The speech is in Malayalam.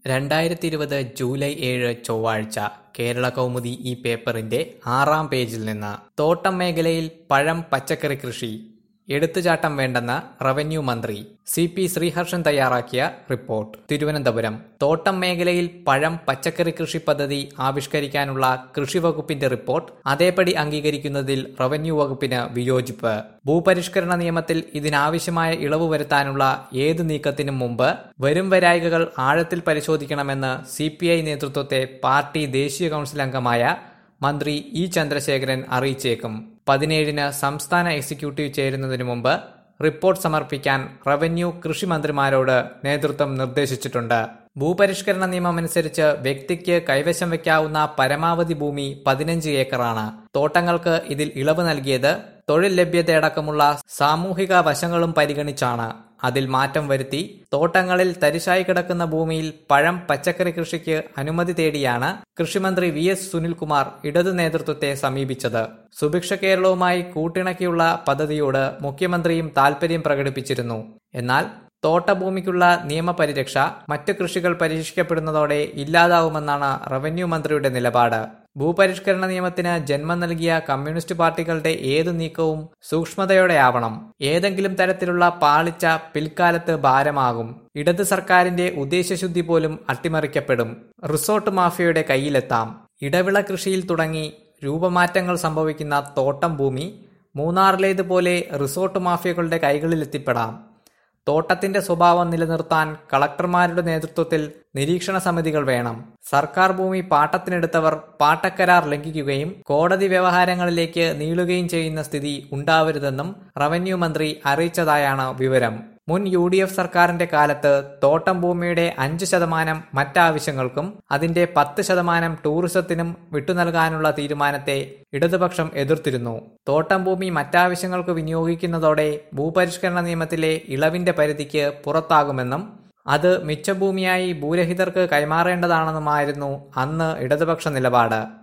രണ്ടായിരത്തി ഇരുപത് ജൂലൈ ഏഴ് ചൊവ്വാഴ്ച കേരള കൗമുദി ഈ പേപ്പറിന്റെ ആറാം പേജിൽ നിന്ന് തോട്ടം മേഖലയിൽ പഴം പച്ചക്കറി കൃഷി എടുത്തുചാട്ടം വേണ്ടെന്ന് റവന്യൂ മന്ത്രി സി പി ശ്രീഹർഷൻ തയ്യാറാക്കിയ റിപ്പോർട്ട് തിരുവനന്തപുരം തോട്ടം മേഖലയിൽ പഴം പച്ചക്കറി കൃഷി പദ്ധതി ആവിഷ്കരിക്കാനുള്ള കൃഷി വകുപ്പിന്റെ റിപ്പോർട്ട് അതേപടി അംഗീകരിക്കുന്നതിൽ റവന്യൂ വകുപ്പിന് വിയോജിപ്പ് ഭൂപരിഷ്കരണ നിയമത്തിൽ ഇതിനാവശ്യമായ ഇളവ് വരുത്താനുള്ള ഏത് നീക്കത്തിനും മുമ്പ് വരും വരായികകൾ ആഴത്തിൽ പരിശോധിക്കണമെന്ന് സി നേതൃത്വത്തെ പാർട്ടി ദേശീയ കൌൺസിൽ അംഗമായ മന്ത്രി ഇ ചന്ദ്രശേഖരൻ അറിയിച്ചേക്കും പതിനേഴിന് സംസ്ഥാന എക്സിക്യൂട്ടീവ് ചേരുന്നതിനു മുമ്പ് റിപ്പോർട്ട് സമർപ്പിക്കാൻ റവന്യൂ കൃഷി മന്ത്രിമാരോട് നേതൃത്വം നിർദ്ദേശിച്ചിട്ടുണ്ട് ഭൂപരിഷ്കരണ നിയമമനുസരിച്ച് വ്യക്തിക്ക് കൈവശം വയ്ക്കാവുന്ന പരമാവധി ഭൂമി പതിനഞ്ച് ഏക്കറാണ് തോട്ടങ്ങൾക്ക് ഇതിൽ ഇളവ് നൽകിയത് തൊഴിൽ ലഭ്യതയടക്കമുള്ള സാമൂഹിക വശങ്ങളും പരിഗണിച്ചാണ് അതിൽ മാറ്റം വരുത്തി തോട്ടങ്ങളിൽ തരിശായി കിടക്കുന്ന ഭൂമിയിൽ പഴം പച്ചക്കറി കൃഷിക്ക് അനുമതി തേടിയാണ് കൃഷിമന്ത്രി വി എസ് സുനിൽകുമാർ ഇടതു നേതൃത്വത്തെ സമീപിച്ചത് സുഭിക്ഷ കേരളവുമായി കൂട്ടിണക്കിയുള്ള പദ്ധതിയോട് മുഖ്യമന്ത്രിയും താൽപര്യം പ്രകടിപ്പിച്ചിരുന്നു എന്നാൽ തോട്ടഭൂമിക്കുള്ള നിയമപരിരക്ഷ മറ്റു കൃഷികൾ പരീക്ഷിക്കപ്പെടുന്നതോടെ ഇല്ലാതാവുമെന്നാണ് റവന്യൂ മന്ത്രിയുടെ നിലപാട് ഭൂപരിഷ്കരണ നിയമത്തിന് ജന്മം നൽകിയ കമ്മ്യൂണിസ്റ്റ് പാർട്ടികളുടെ ഏതു നീക്കവും സൂക്ഷ്മതയോടെയാവണം ഏതെങ്കിലും തരത്തിലുള്ള പാളിച്ച പിൽക്കാലത്ത് ഭാരമാകും ഇടത് സർക്കാരിന്റെ ഉദ്ദേശശുദ്ധി പോലും അട്ടിമറിക്കപ്പെടും റിസോർട്ട് മാഫിയയുടെ കയ്യിലെത്താം ഇടവിള കൃഷിയിൽ തുടങ്ങി രൂപമാറ്റങ്ങൾ സംഭവിക്കുന്ന തോട്ടം ഭൂമി മൂന്നാറിലേതുപോലെ റിസോർട്ട് മാഫിയകളുടെ കൈകളിലെത്തിപ്പെടാം തോട്ടത്തിന്റെ സ്വഭാവം നിലനിർത്താൻ കളക്ടർമാരുടെ നേതൃത്വത്തിൽ നിരീക്ഷണ സമിതികൾ വേണം സർക്കാർ ഭൂമി പാട്ടത്തിനെടുത്തവർ പാട്ടക്കരാർ ലംഘിക്കുകയും കോടതി വ്യവഹാരങ്ങളിലേക്ക് നീളുകയും ചെയ്യുന്ന സ്ഥിതി ഉണ്ടാവരുതെന്നും റവന്യൂ മന്ത്രി അറിയിച്ചതായാണ് വിവരം മുൻ യു ഡി എഫ് സർക്കാരിന്റെ കാലത്ത് തോട്ടം ഭൂമിയുടെ അഞ്ച് ശതമാനം മറ്റാവശ്യങ്ങൾക്കും അതിന്റെ പത്ത് ശതമാനം ടൂറിസത്തിനും വിട്ടുനൽകാനുള്ള തീരുമാനത്തെ ഇടതുപക്ഷം എതിർത്തിരുന്നു തോട്ടം ഭൂമി മറ്റാവശ്യങ്ങൾക്ക് വിനിയോഗിക്കുന്നതോടെ ഭൂപരിഷ്കരണ നിയമത്തിലെ ഇളവിന്റെ പരിധിക്ക് പുറത്താകുമെന്നും അത് മിച്ചഭൂമിയായി ഭൂരഹിതർക്ക് കൈമാറേണ്ടതാണെന്നുമായിരുന്നു അന്ന് ഇടതുപക്ഷ നിലപാട്